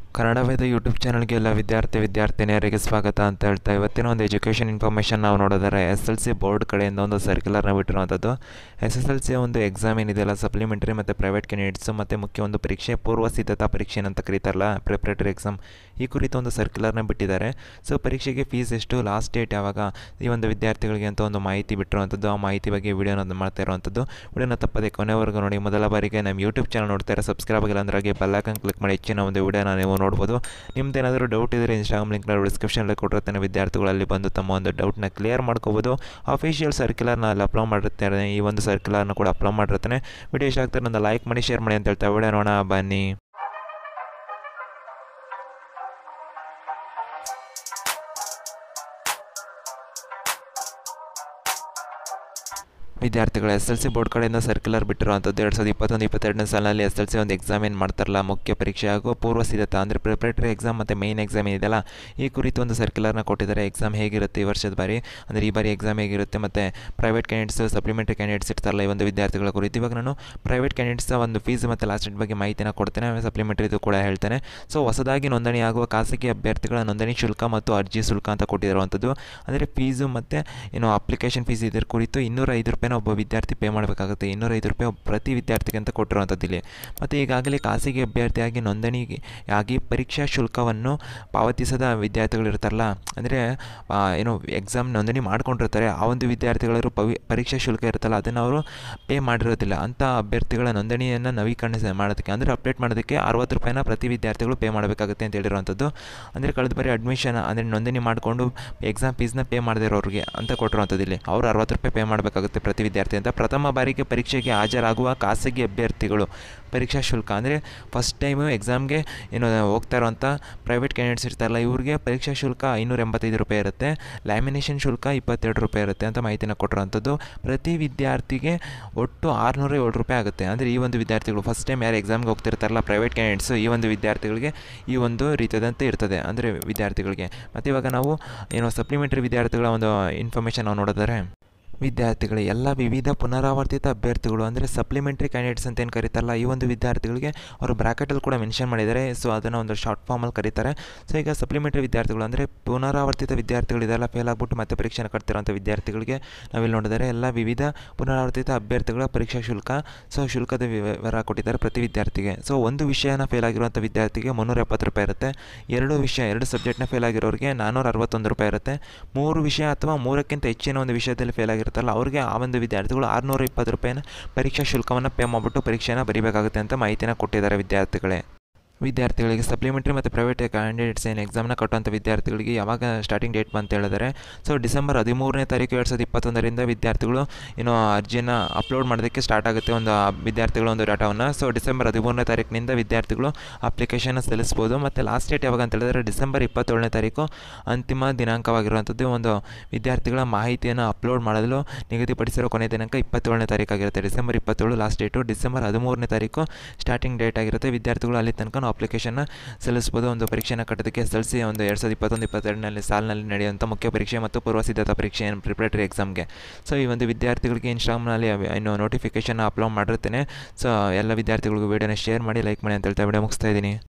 ಕನ್ನಡ ವೇದ YouTube ಚಾನಲ್ಗೆ ಎಲ್ಲ ವಿದ್ಯಾರ್ಥಿ ವಿದ್ಯಾರ್ಥಿನಿಯರಿಗೆ ಸ್ವಾಗತ ಅಂತ ಹೇಳ್ತಾ ಇವತ್ತಿನ ಒಂದು ಎಜುಕೇಷನ್ ಇನ್ಫಾರ್ಮೇಷನ್ ನಾವು ನೋಡಿದರೆ ಎಸ್ ಎಲ್ ಸಿ ಬೋರ್ಡ್ ಕಡೆಯಿಂದ ಒಂದು ಸರ್ಕ್ಯುಲರ್ನ ಬಿಟ್ಟಿರುವಂಥದ್ದು ಎಸ್ ಎಸ್ ಎಲ್ ಸಿ ಒಂದು ಎಕ್ಸಾಮ್ ಏನಿದೆಯಲ್ಲ ಸಪ್ಲಿಮೆಂಟರಿ ಮತ್ತು ಪ್ರೈವೇಟ್ ಕ್ಯಾಂಡಿಡೇಟ್ಸು ಮತ್ತು ಮುಖ್ಯ ಒಂದು ಪರೀಕ್ಷೆ ಪೂರ್ವ ಸಿದ್ಧತಾ ಪರೀಕ್ಷೆ ಅಂತ ಕರೀತಾರಲ್ಲ ಪ್ರಿಪ್ರೇಟರಿ ಎಕ್ಸಾಮ್ ಈ ಕುರಿತು ಒಂದು ಸರ್ಕ್ಯುಲರ್ನ ಬಿಟ್ಟಿದ್ದಾರೆ ಸೊ ಪರೀಕ್ಷೆಗೆ ಫೀಸ್ ಎಷ್ಟು ಲಾಸ್ಟ್ ಡೇಟ್ ಯಾವಾಗ ಈ ಒಂದು ವಿದ್ಯಾರ್ಥಿಗಳಿಗೆ ಅಂತ ಒಂದು ಮಾಹಿತಿ ಬಿಟ್ಟಿರುವಂಥದ್ದು ಆ ಮಾಹಿತಿ ಬಗ್ಗೆ ವಿಡಿಯೋನ ಮಾಡ್ತಾ ಇರುವಂಥದ್ದು ವಿಡಿಯೋನ ತಪ್ಪದೆ ಕೊನೆವರೆಗೂ ನೋಡಿ ಮೊದಲ ಬಾರಿಗೆ ನಮ್ಮ ಯೂಟ್ಯೂಬ್ ಚಾನಲ್ ನೋಡ್ತಾರೆ ಸಬ್ಸ್ಕ್ರೈಬ್ ಆಗಿಲ್ಲ ಅಂದ್ರೆ ಹಾಗೆ ಬೆಲ್ಲೈಕನ್ ಕ್ಲಿಕ್ ಮಾಡಿ ಹೆಚ್ಚಿನ ಒಂದು ವಿಡಿಯೋನ ನೀವು ನೋಡ್ಬೋದು ನಿಮ್ದೇನಾದರೂ ಡೌಟ್ ಇದ್ದರೆ ಇನ್ಸ್ಟಾಗ್ರಾಮ್ ಲಿಂಕ್ನ ಡಿಸ್ಕ್ರಿಪ್ಷನಲ್ಲಿ ಕೊಟ್ಟಿರ್ತಾನೆ ವಿದ್ಯಾರ್ಥಿಗಳಲ್ಲಿ ಬಂದು ತಮ್ಮ ಒಂದು ಡೌಟ್ನ ಕ್ಲಿಯರ್ ಮಾಡ್ಕೋಬೋದು ಅಫಿಷಿಯಲ್ ಸರ್ಕ್ಯುಲರ್ನ ಅಲ್ಲಿ ಅಪ್ಲೋಡ್ ಮಾಡಿರ್ತಾರೆ ಈ ಒಂದು ಸರ್ಕ್ಯುಲರ್ನ ಕೂಡ ಅಪ್ಲೋಡ್ ಮಾಡಿರ್ತಾನೆ ವಿಡಿಯೋ ಇಷ್ಟ ಆಗ್ತಾರೆ ಒಂದು ಲೈಕ್ ಮಾಡಿ ಶೇರ್ ಮಾಡಿ ಅಂತ ಹೇಳ್ತಾ ವಿಡಿಯೋ ನೋಡೋಣ ಬನ್ನಿ ವಿದ್ಯಾರ್ಥಿಗಳು ಎಸ್ ಎಲ್ ಸಿ ಬೋರ್ಡ್ ಕಡೆಯಿಂದ ಸರ್ಕ್ಯುಲರ್ ಬಿಟ್ಟಿರುವಂಥದ್ದು ಎರಡು ಸಾವಿರದ ಇಪ್ಪತ್ತೊಂದು ಇಪ್ಪತ್ತೆರಡನೇ ಸಾಲಿನಲ್ಲಿ ಎಸ್ ಎಲ್ ಸಿ ಒಂದು ಎಕ್ಸಾಮ್ ಏನು ಮಾಡ್ತಾರಲ್ಲ ಮುಖ್ಯ ಪರೀಕ್ಷೆ ಹಾಗೂ ಪೂರ್ವ ಸಿದ್ಧತಾ ಅಂದರೆ ಪ್ರಿಪ್ರೇಟರಿ ಎಕ್ಸಾಮ್ ಮತ್ತು ಮೇನ್ ಎಕ್ಸಾಮ್ ಏನಿದೆಯಲ್ಲ ಈ ಕುರಿತು ಒಂದು ಸರ್ಕ್ಯುಲರ್ನ ಕೊಟ್ಟಿದ್ದಾರೆ ಎಕ್ಸಾಮ್ ಹೇಗಿರುತ್ತೆ ಈ ವರ್ಷದ ಬಾರಿ ಅಂದರೆ ಈ ಬಾರಿ ಎಕ್ಸಾಮ್ ಹೇಗಿರುತ್ತೆ ಮತ್ತು ಪ್ರೈವೇಟ್ ಕ್ಯಾಂಡಿಡೇಟ್ಸ್ ಸಪ್ಲಿಮೆಂಟರಿ ಕ್ಯಾಂಡಿಡೇಟ್ಸ್ ಇರ್ತಾರಲ್ಲ ಈ ಒಂದು ವಿದ್ಯಾರ್ಥಿಗಳ ಕುರಿತು ಇವಾಗ ನಾನು ಪ್ರೈವೇಟ್ ಕ್ಯಾಂಡಿಡೇಟ್ಸ್ ಒಂದು ಫೀಸ್ ಮತ್ತು ಲಾಸ್ಟ್ ಡೇಟ್ ಬಗ್ಗೆ ಮಾಹಿತಿನ ಕೊಡ್ತೇನೆ ಸಪ್ಲಿಮೆಂಟರಿದು ಕೂಡ ಹೇಳ್ತೇನೆ ಸೊ ಹೊಸದಾಗಿ ನೋಂದಣಿ ಆಗುವ ಖಾಸಗಿ ಅಭ್ಯರ್ಥಿಗಳ ನೋಂದಣಿ ಶುಲ್ಕ ಮತ್ತು ಅರ್ಜಿ ಶುಲ್ಕ ಅಂತ ಕೊಟ್ಟಿರುವಂಥದ್ದು ಅಂದರೆ ಫೀಸು ಮತ್ತು ಏನು ಅಪ್ಲಿಕೇಶನ್ ಫೀಸ್ ಇದರ ಕುರಿತು ಇನ್ನೂರ ಐದು ರೂಪಾಯಿನ ಒಬ್ಬ ವಿದ್ಯಾರ್ಥಿ ಪೇ ಮಾಡಬೇಕಾಗುತ್ತೆ ಇನ್ನೂರ ಐದು ರೂಪಾಯಿ ಪ್ರತಿ ವಿದ್ಯಾರ್ಥಿಗೆ ಅಂತ ಕೊಟ್ಟಿರುವಂಥದ್ದು ಇಲ್ಲಿ ಮತ್ತು ಈಗಾಗಲೇ ಖಾಸಗಿ ಅಭ್ಯರ್ಥಿಯಾಗಿ ನೋಂದಣಿಗೆ ಆಗಿ ಪರೀಕ್ಷಾ ಶುಲ್ಕವನ್ನು ಪಾವತಿಸದ ವಿದ್ಯಾರ್ಥಿಗಳು ಇರ್ತಾರಲ್ಲ ಅಂದರೆ ಏನು ಎಕ್ಸಾಮ್ ನೋಂದಣಿ ಮಾಡ್ಕೊಂಡಿರ್ತಾರೆ ಆ ಒಂದು ವಿದ್ಯಾರ್ಥಿಗಳು ಪವಿ ಪರೀಕ್ಷಾ ಶುಲ್ಕ ಇರುತ್ತಲ್ಲ ಅದನ್ನು ಅವರು ಪೇ ಮಾಡಿರೋದಿಲ್ಲ ಅಂಥ ಅಭ್ಯರ್ಥಿಗಳ ನೋಂದಣಿಯನ್ನು ನವೀಕರಣ ಮಾಡೋದಕ್ಕೆ ಅಂದರೆ ಅಪ್ಡೇಟ್ ಮಾಡೋದಕ್ಕೆ ಅರವತ್ತು ರೂಪಾಯಿನ ಪ್ರತಿ ವಿದ್ಯಾರ್ಥಿಗಳು ಪೇ ಮಾಡಬೇಕಾಗುತ್ತೆ ಅಂತ ಹೇಳಿರುವಂಥದ್ದು ಅಂದರೆ ಕಳೆದ ಬಾರಿ ಅಡ್ಮಿಷನ್ ಅಂದರೆ ನೋಂದಣಿ ಮಾಡಿಕೊಂಡು ಎಕ್ಸಾಮ್ ಫೀಸ್ನ ಪೇ ಮಾಡದಿರೋರಿಗೆ ಅಂತ ಕೊಟ್ಟಿರುವಂಥದ್ದು ಇಲ್ಲಿ ಅವರು ಅರವತ್ತು ರೂಪಾಯಿ ಪೇ ಮಾಡಬೇಕಾಗುತ್ತೆ ಪ್ರತಿ ವಿದ್ಯಾರ್ಥಿ ಅಂತ ಪ್ರಥಮ ಬಾರಿಗೆ ಪರೀಕ್ಷೆಗೆ ಹಾಜರಾಗುವ ಖಾಸಗಿ ಅಭ್ಯರ್ಥಿಗಳು ಪರೀಕ್ಷಾ ಶುಲ್ಕ ಅಂದರೆ ಫಸ್ಟ್ ಟೈಮು ಎಕ್ಸಾಮ್ಗೆ ಏನು ಹೋಗ್ತಾ ಇರುವಂಥ ಪ್ರೈವೇಟ್ ಕ್ಯಾಂಡಿಡೇಟ್ಸ್ ಇರ್ತಾರಲ್ಲ ಇವ್ರಿಗೆ ಪರೀಕ್ಷಾ ಶುಲ್ಕ ಐನೂರ ಎಂಬತ್ತೈದು ರೂಪಾಯಿ ಇರುತ್ತೆ ಲ್ಯಾಮಿನೇಷನ್ ಶುಲ್ಕ ಇಪ್ಪತ್ತೆರಡು ರೂಪಾಯಿ ಇರುತ್ತೆ ಅಂತ ಮಾಹಿತಿನ ಕೊಟ್ಟಿರುವಂಥದ್ದು ಪ್ರತಿ ವಿದ್ಯಾರ್ಥಿಗೆ ಒಟ್ಟು ಆರುನೂರ ಏಳು ರೂಪಾಯಿ ಆಗುತ್ತೆ ಅಂದರೆ ಈ ಒಂದು ವಿದ್ಯಾರ್ಥಿಗಳು ಫಸ್ಟ್ ಟೈಮ್ ಯಾರು ಎಕ್ಸಾಮ್ಗೆ ಹೋಗ್ತಿರ್ತಾರಲ್ಲ ಪ್ರೈವೇಟ್ ಕ್ಯಾಂಡಿಡೇಟ್ಸು ಈ ಒಂದು ವಿದ್ಯಾರ್ಥಿಗಳಿಗೆ ಈ ಒಂದು ರೀತಿಯಾದಂತೆ ಇರ್ತದೆ ಅಂದರೆ ವಿದ್ಯಾರ್ಥಿಗಳಿಗೆ ಮತ್ತು ಇವಾಗ ನಾವು ಏನು ಸಪ್ಲಿಮೆಂಟರಿ ವಿದ್ಯಾರ್ಥಿಗಳ ಒಂದು ಇನ್ಫಾರ್ಮೇಷನ್ ನಾವು ನೋಡಿದರೆ ವಿದ್ಯಾರ್ಥಿಗಳು ಎಲ್ಲ ವಿವಿಧ ಪುನರಾವರ್ತಿತ ಅಭ್ಯರ್ಥಿಗಳು ಅಂದರೆ ಸಪ್ಲಿಮೆಂಟ್ರಿ ಕ್ಯಾಂಡಿಡೇಟ್ಸ್ ಅಂತ ಏನು ಕರೀತಾರಲ್ಲ ಈ ಒಂದು ವಿದ್ಯಾರ್ಥಿಗಳಿಗೆ ಅವರು ಬ್ರ್ಯಾಕೆಟಲ್ಲಿ ಕೂಡ ಮೆನ್ಷನ್ ಮಾಡಿದ್ದಾರೆ ಸೊ ಅದನ್ನು ಒಂದು ಶಾರ್ಟ್ ಫಾರ್ಮಲ್ಲಿ ಕರೀತಾರೆ ಸೊ ಈಗ ಸಪ್ಲಿಮೆಂಟ್ರಿ ವಿದ್ಯಾರ್ಥಿಗಳು ಅಂದರೆ ಪುನರಾವರ್ತಿತ ವಿದ್ಯಾರ್ಥಿಗಳು ಇದೆಲ್ಲ ಫೇಲ್ ಆಗಿಬಿಟ್ಟು ಮತ್ತೆ ಪರೀಕ್ಷೆನ ಕಟ್ತಿರೋಂಥ ವಿದ್ಯಾರ್ಥಿಗಳಿಗೆ ನಾವಿಲ್ಲಿ ನೋಡಿದರೆ ಎಲ್ಲ ವಿವಿಧ ಪುನರಾವರ್ತಿತ ಅಭ್ಯರ್ಥಿಗಳ ಪರೀಕ್ಷಾ ಶುಲ್ಕ ಸೊ ಶುಲ್ಕದ ವಿವರ ಕೊಟ್ಟಿದ್ದಾರೆ ಪ್ರತಿ ವಿದ್ಯಾರ್ಥಿಗೆ ಸೊ ಒಂದು ವಿಷಯನ ಫೇಲ್ ಆಗಿರುವಂಥ ವಿದ್ಯಾರ್ಥಿಗೆ ಮುನ್ನೂರ ಎಪ್ಪತ್ತು ರೂಪಾಯಿ ಇರುತ್ತೆ ಎರಡು ವಿಷಯ ಎರಡು ಸಬ್ಜೆಕ್ಟ್ನ ಫೇಲ್ ಆಗಿರೋರಿಗೆ ನಾನ್ನೂರ ಅರವತ್ತೊಂದು ರೂಪಾಯಿ ಇರುತ್ತೆ ಮೂರು ವಿಷಯ ಅಥವಾ ಮೂರಕ್ಕಿಂತ ಹೆಚ್ಚಿನ ಒಂದು ವಿಷಯದಲ್ಲಿ ಫೇಲ್ ಆಗಿರುತ್ತಲ್ಲ ಅವ್ರಿಗೆ ಆ ಒಂದು ವಿದ್ಯಾರ್ಥಿಗಳು ಆರುನೂರ ಇಪ್ಪತ್ತು ರೂಪಾಯಿನ ಪರೀಕ್ಷಾ ಶುಲ್ಕವನ್ನು ಪೇ ಮಾಡಿಬಿಟ್ಟು ಪರೀಕ್ಷೆನ ಬರೀಬೇಕಾಗುತ್ತೆ ಅಂತ ಮಾಹಿತಿನ ಕೊಟ್ಟಿದ್ದಾರೆ ವಿದ್ಯಾರ್ಥಿಗಳೇ ವಿದ್ಯಾರ್ಥಿಗಳಿಗೆ ಸಪ್ಲಿಮೆಂಟ್ರಿ ಮತ್ತು ಪ್ರೈವೇಟ್ ಕ್ಯಾಂಡಿಡೇಟ್ಸ್ ಏನು ಎಕ್ಸಾಮ್ನ ಕಟ್ಟುವಂಥ ವಿದ್ಯಾರ್ಥಿಗಳಿಗೆ ಯಾವಾಗ ಸ್ಟಾರ್ಟಿಂಗ್ ಡೇಟ್ ಬಂತ ಹೇಳಿದರೆ ಸೊ ಡಿಸೆಂಬರ್ ಹದಿಮೂರನೇ ತಾರೀಕು ಎರಡು ಸಾವಿರದ ಇಪ್ಪತ್ತೊಂದರಿಂದ ವಿದ್ಯಾರ್ಥಿಗಳು ಏನು ಅರ್ಜಿನ ಅಪ್ಲೋಡ್ ಮಾಡೋದಕ್ಕೆ ಸ್ಟಾರ್ಟ್ ಆಗುತ್ತೆ ಒಂದು ವಿದ್ಯಾರ್ಥಿಗಳ ಒಂದು ಡಾಟಾವನ್ನು ಸೊ ಡಿಸೆಂಬರ್ ಹದಿಮೂರನೇ ತಾರೀಕಿನಿಂದ ವಿದ್ಯಾರ್ಥಿಗಳು ಅಪ್ಲಿಕೇಶನ್ ಸಲ್ಲಿಸ್ಬೋದು ಮತ್ತು ಲಾಸ್ಟ್ ಡೇಟ್ ಯಾವಾಗ ಅಂತ ಹೇಳಿದ್ರೆ ಡಿಸೆಂಬರ್ ಇಪ್ಪತ್ತೇಳನೇ ತಾರೀಕು ಅಂತಿಮ ದಿನಾಂಕವಾಗಿರುವಂಥದ್ದು ಒಂದು ವಿದ್ಯಾರ್ಥಿಗಳ ಮಾಹಿತಿಯನ್ನು ಅಪ್ಲೋಡ್ ಮಾಡಲು ನಿಗದಿಪಡಿಸಿರೋ ಕೊನೆಯ ದಿನಾಂಕ ಇಪ್ಪತ್ತೇಳನೇ ತಾರೀಕಾಗಿರುತ್ತೆ ಡಿಸೆಂಬರ್ ಇಪ್ಪತ್ತೇಳು ಲಾಸ್ಟ್ ಡೇಟು ಡಿಸೆಂಬರ್ ಹದಿಮೂರನೇ ತಾರೀಕು ಸ್ಟಾರ್ಟಿಂಗ್ ಡೇಟ್ ಆಗಿರುತ್ತೆ ವಿದ್ಯಾರ್ಥಿಗಳು ಅಲ್ಲಿ ತನಕ ಅಪ್ಲಿಕೇಶನ್ನ ಸಲ್ಲಿಸ್ಬೋದು ಒಂದು ಪರೀಕ್ಷೆನ ಕಟ್ಟೋದಕ್ಕೆ ಎಸ್ ಎಲ್ ಸಿ ಒಂದು ಎರಡು ಸಾವಿರದ ಇಪ್ಪತ್ತೊಂದು ಇಪ್ಪತ್ತೆರಡನಲ್ಲಿ ಸಾಲಿನಲ್ಲಿ ನಡೆಯುವಂಥ ಮುಖ್ಯ ಪರೀಕ್ಷೆ ಮತ್ತು ಪೂರ್ವ ಸಿದ್ಧತಾ ಪರೀಕ್ಷೆ ಏನು ಪ್ರಿಪ್ರೇಟರಿ ಎಕ್ಸಾಮ್ಗೆ ಸೊ ಈ ಒಂದು ವಿದ್ಯಾರ್ಥಿಗಳಿಗೆ ಇನ್ಸ್ಟಾಗ್ರಾಮ್ನಲ್ಲಿ ಇನ್ನು ನೋಟಿಫಿಕೇಷನ್ ಅಪ್ಲೋಡ್ ಮಾಡಿರ್ತೇನೆ ಸೊ ಎಲ್ಲ ವಿದ್ಯಾರ್ಥಿಗಳಿಗೂ ವೀಡಿಯೋನ ಶೇರ್ ಮಾಡಿ ಲೈಕ್ ಮಾಡಿ ಅಂತ ಹೇಳ್ತಾ ವಿಡಿಯೋ ಮುಗಿಸ್ತಾ ಇದ್ದೀನಿ